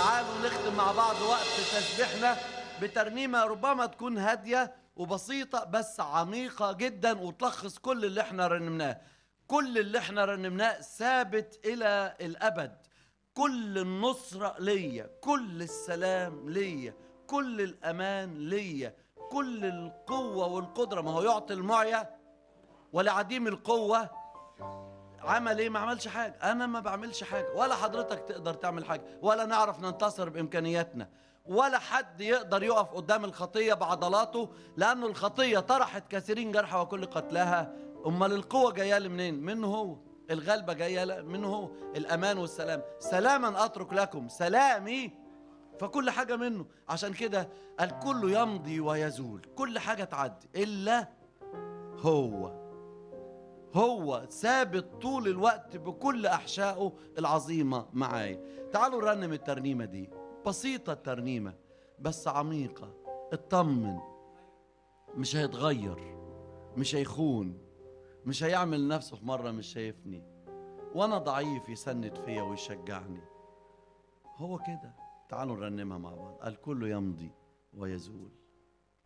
تعالوا نختم مع بعض وقت تسبيحنا بترنيمة ربما تكون هادية وبسيطة بس عميقة جدا وتلخص كل اللي احنا رنمناه كل اللي احنا رنمناه ثابت إلى الأبد كل النصرة ليا كل السلام ليا كل الأمان ليا كل القوة والقدرة ما هو يعطي المعيا ولعديم القوة عمل ايه ما عملش حاجة انا ما بعملش حاجة ولا حضرتك تقدر تعمل حاجة ولا نعرف ننتصر بامكانياتنا ولا حد يقدر يقف قدام الخطية بعضلاته لأنه الخطية طرحت كثيرين جرحى وكل قتلاها أمال القوة جاية لي منين؟ منه هو الغلبة جاية منه هو الأمان والسلام سلاما أترك لكم سلامي فكل حاجة منه عشان كده الكل يمضي ويزول كل حاجة تعدي إلا هو هو ثابت طول الوقت بكل أحشائه العظيمة معايا تعالوا نرنم الترنيمة دي بسيطة الترنيمة بس عميقة اطمن مش هيتغير مش هيخون مش هيعمل نفسه في مرة مش شايفني وأنا ضعيف يسند فيا ويشجعني هو كده تعالوا نرنمها مع بعض الكل يمضي ويزول